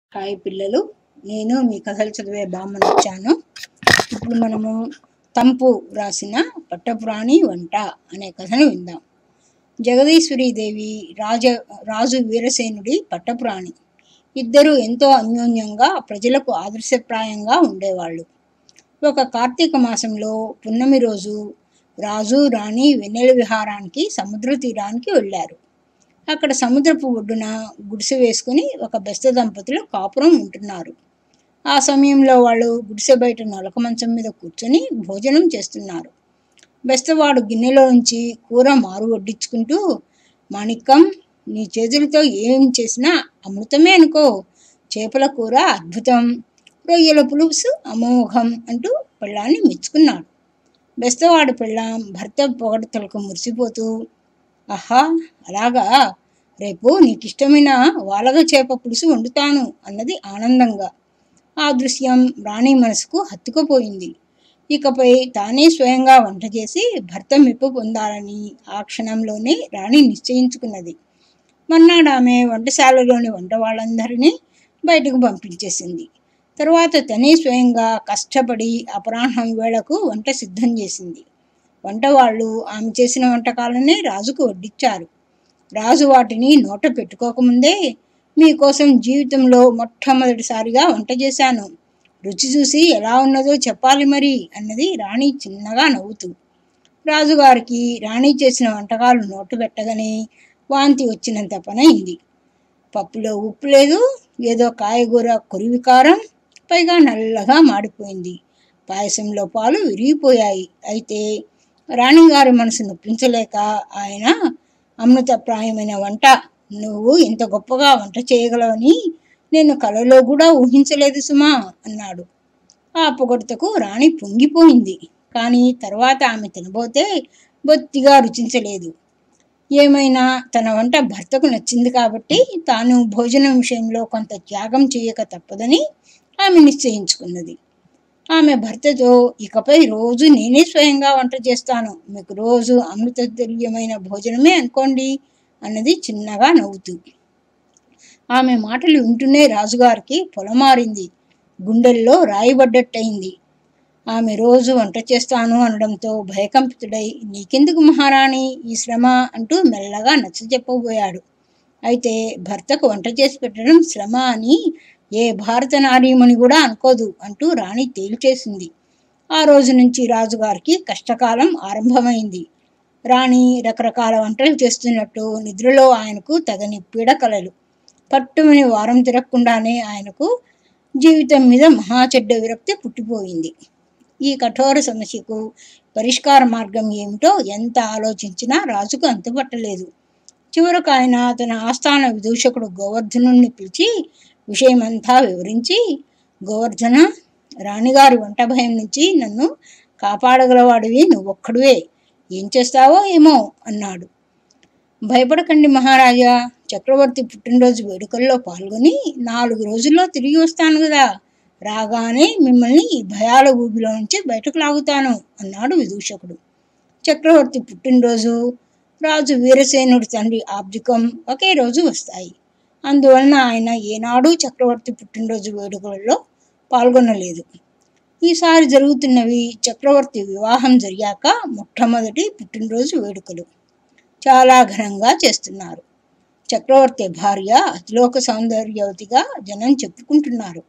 hi పిల్లలు నేను మీ కథలు చదివే బామ్మను వచ్చాను ఇప్పుడు మనము తంపు రాసిన పట్టపురాణి వంట అనే కథను విందాం జగదీశ్వరి దేవి రాజ రాజు వీరసేనుడి పట్టపురాణి ఇద్దరు ఎంతో అన్యోన్యంగా ప్రజలకు ఆదర్శప్రాయంగా ఉండేవాళ్ళు ఒక కార్తీక మాసంలో పున్నమి రోజు రాజు రాణి వెన్నెల విహారానికి సముద్ర తీరానికి వెళ్ళారు అక్కడ సముద్రపు ఒడ్డున గుడిసె వేసుకుని ఒక బెస్త దంపతులు కాపురం ఉంటున్నారు ఆ సమయంలో వాళ్ళు గుడిసె బయట నొలక మంచం మీద కూర్చొని భోజనం చేస్తున్నారు బెస్తవాడు గిన్నెలో నుంచి కూర మారు వడ్డించుకుంటూ మాణిక్కం నీ చేతులతో ఏం చేసినా అమృతమే అనుకో చేపల కూర అద్భుతం రొయ్యల పులుసు అమోఘం అంటూ పెళ్ళాన్ని మెచ్చుకున్నాడు బెస్తవాడు పెళ్ళాం భర్త పొగడతలకు మురిసిపోతూ ఆహా అలాగా రేపు నీకు ఇష్టమైన వాలగ చేప పులుసు వండుతాను అన్నది ఆనందంగా ఆ దృశ్యం రాణి మనసుకు హత్తుకుపోయింది ఇకపై తానే స్వయంగా వంట చేసి భర్త మెప్పు పొందాలని ఆ క్షణంలోనే రాణి నిశ్చయించుకున్నది మర్నాడు ఆమె వంటశాలలోని వంట వాళ్ళందరినీ బయటకు పంపించేసింది తరువాత తనే స్వయంగా కష్టపడి అపరాహ్నం వేళకు వంట సిద్ధం చేసింది వంటవాళ్ళు ఆమె చేసిన వంటకాలనే రాజుకు వడ్డించారు రాజు వాటిని నోట పెట్టుకోకముందే మీకోసం జీవితంలో మొట్టమొదటిసారిగా వంట చేశాను రుచి చూసి ఎలా ఉన్నదో చెప్పాలి మరి అన్నది రాణి చిన్నగా నవ్వుతూ రాజుగారికి రాణి చేసిన వంటకాలు నోటు పెట్టగానే వాంతి వచ్చినంత పనైంది పప్పులో ఉప్పు లేదు ఏదో కాయగూర కొరివికారం పైగా నల్లగా మాడిపోయింది పాయసంలో పాలు విరిగిపోయాయి అయితే రాణిగారి మనసు నొప్పించలేక ఆయన అమృతప్రాయమైన వంట నువ్వు ఇంత గొప్పగా వంట చేయగలవని నేను కలలో కూడా ఊహించలేదు సుమా అన్నాడు ఆ పొగడ్తకు రాణి పొంగిపోయింది కానీ తర్వాత ఆమె తినబోతే బొత్తిగా రుచించలేదు ఏమైనా తన వంట భర్తకు నచ్చింది కాబట్టి తాను భోజనం విషయంలో కొంత త్యాగం చేయక తప్పదని ఆమె నిశ్చయించుకున్నది ఆమె భర్తతో ఇకపై రోజు నేనే స్వయంగా వంట చేస్తాను మీకు రోజు అమృతతుల్యమైన భోజనమే అనుకోండి అన్నది చిన్నగా నవ్వుతూ ఆమె మాటలు వింటూనే రాజుగారికి పొలమారింది గుండెల్లో రాయిబడ్డట్టయింది ఆమె రోజు వంట చేస్తాను అనడంతో భయకంపితుడై నీకెందుకు మహారాణి ఈ శ్రమ అంటూ మెల్లగా నచ్చ చెప్పబోయాడు అయితే భర్తకు వంట చేసి పెట్టడం శ్రమ అని ఏ భారత నారీమణి కూడా అనుకోదు అంటూ రాణి తేల్చేసింది ఆ రోజు నుంచి రాజుగారికి కష్టకాలం ఆరంభమైంది రాణి రకరకాల వంటలు చేస్తున్నట్టు నిద్రలో ఆయనకు తగని పీడకలలు పట్టుమని వారం తిరగకుండానే ఆయనకు జీవితం మీద మహా చెడ్డ విరక్తి పుట్టిపోయింది ఈ కఠోర సమస్యకు పరిష్కార మార్గం ఏమిటో ఎంత ఆలోచించినా రాజుకు అంతుపట్టలేదు చివరకు ఆయన తన ఆస్థాన విదూషకుడు గోవర్ధనుణ్ణి పిలిచి విషయమంతా వివరించి గోవర్ధన రాణిగారి వంట భయం నుంచి నన్ను కాపాడగలవాడివి నువ్వొక్కడువే ఏం చేస్తావో ఏమో అన్నాడు భయపడకండి మహారాజా చక్రవర్తి పుట్టినరోజు వేడుకల్లో పాల్గొని నాలుగు రోజుల్లో తిరిగి వస్తాను కదా రాగానే మిమ్మల్ని ఈ భయాల ఊబిలో నుంచి బయటకు లాగుతాను అన్నాడు విదూషకుడు చక్రవర్తి పుట్టినరోజు రాజు వీరసేనుడి తండ్రి ఆబ్దికం ఒకే రోజు వస్తాయి అందువలన ఆయన ఏనాడు చక్రవర్తి పుట్టినరోజు వేడుకలలో పాల్గొనలేదు ఈసారి జరుగుతున్నవి చక్రవర్తి వివాహం జరిగాక మొట్టమొదటి పుట్టినరోజు వేడుకలు చాలా ఘనంగా చేస్తున్నారు చక్రవర్తి భార్య అతిలోక సౌందర్యవతిగా జనం చెప్పుకుంటున్నారు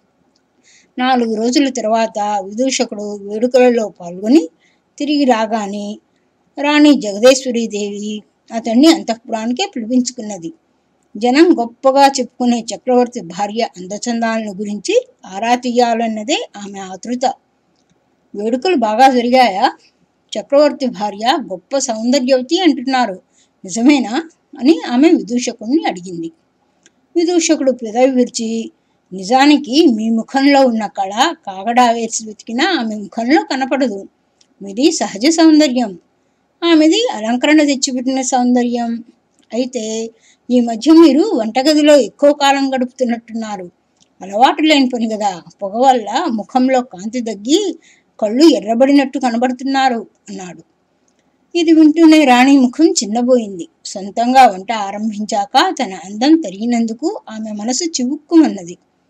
నాలుగు రోజుల తర్వాత విదూషకుడు వేడుకలలో పాల్గొని తిరిగి రాగానే రాణి జగదేశ్వరీదేవి అతన్ని అంతఃపురానికే పిలిపించుకున్నది జనం గొప్పగా చెప్పుకునే చక్రవర్తి భార్య అందచందాలను గురించి ఆరా తీయాలన్నదే ఆమె ఆతృత వేడుకలు బాగా జరిగాయా చక్రవర్తి భార్య గొప్ప సౌందర్యవతి అంటున్నారు నిజమేనా అని ఆమె విదూషకుడిని అడిగింది విదూషకుడు పెదవి విరిచి నిజానికి మీ ముఖంలో ఉన్న కళ కాగడా వేసి వెతికినా ఆమె ముఖంలో కనపడదు మీది సహజ సౌందర్యం ఆమెది అలంకరణ తెచ్చిపెట్టిన సౌందర్యం అయితే ఈ మధ్య మీరు వంటగదిలో ఎక్కువ కాలం గడుపుతున్నట్టున్నారు అలవాటు లేని పని కదా పొగ వల్ల ముఖంలో కాంతి తగ్గి కళ్ళు ఎర్రబడినట్టు కనబడుతున్నారు అన్నాడు ఇది వింటూనే రాణి ముఖం చిన్నబోయింది సొంతంగా వంట ఆరంభించాక తన అందం తరిగినందుకు ఆమె మనసు చివుక్కుమన్నది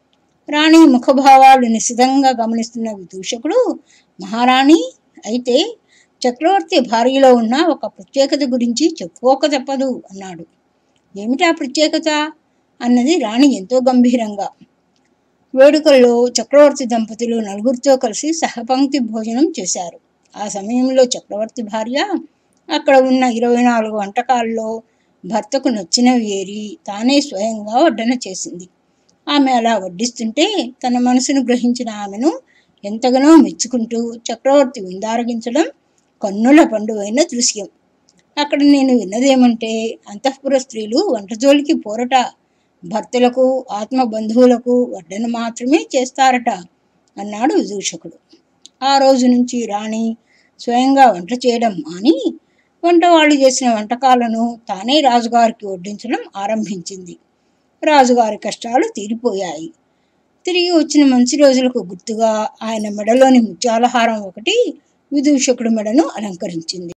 రాణి ముఖభావాలు నిశితంగా గమనిస్తున్న విదూషకుడు మహారాణి అయితే చక్రవర్తి భార్యలో ఉన్న ఒక ప్రత్యేకత గురించి చెప్పుకోక తప్పదు అన్నాడు ఏమిటా ప్రత్యేకత అన్నది రాణి ఎంతో గంభీరంగా వేడుకల్లో చక్రవర్తి దంపతులు నలుగురితో కలిసి సహపంక్తి భోజనం చేశారు ఆ సమయంలో చక్రవర్తి భార్య అక్కడ ఉన్న ఇరవై నాలుగు వంటకాల్లో భర్తకు నచ్చినవి ఏరి తానే స్వయంగా వడ్డన చేసింది ఆమె అలా వడ్డిస్తుంటే తన మనసును గ్రహించిన ఆమెను ఎంతగానో మెచ్చుకుంటూ చక్రవర్తి విందారగించడం కన్నుల పండుగైన దృశ్యం అక్కడ నేను విన్నదేమంటే అంతఃపుర స్త్రీలు వంటజోలికి పోరట భర్తలకు ఆత్మ బంధువులకు వడ్డన మాత్రమే చేస్తారట అన్నాడు విదూషకుడు ఆ రోజు నుంచి రాణి స్వయంగా వంట చేయడం మాని వంట వాళ్ళు చేసిన వంటకాలను తానే రాజుగారికి వడ్డించడం ఆరంభించింది రాజుగారి కష్టాలు తీరిపోయాయి తిరిగి వచ్చిన మంచి రోజులకు గుర్తుగా ఆయన మెడలోని ముత్యాలహారం ఒకటి విదూషకుడి మెడను అలంకరించింది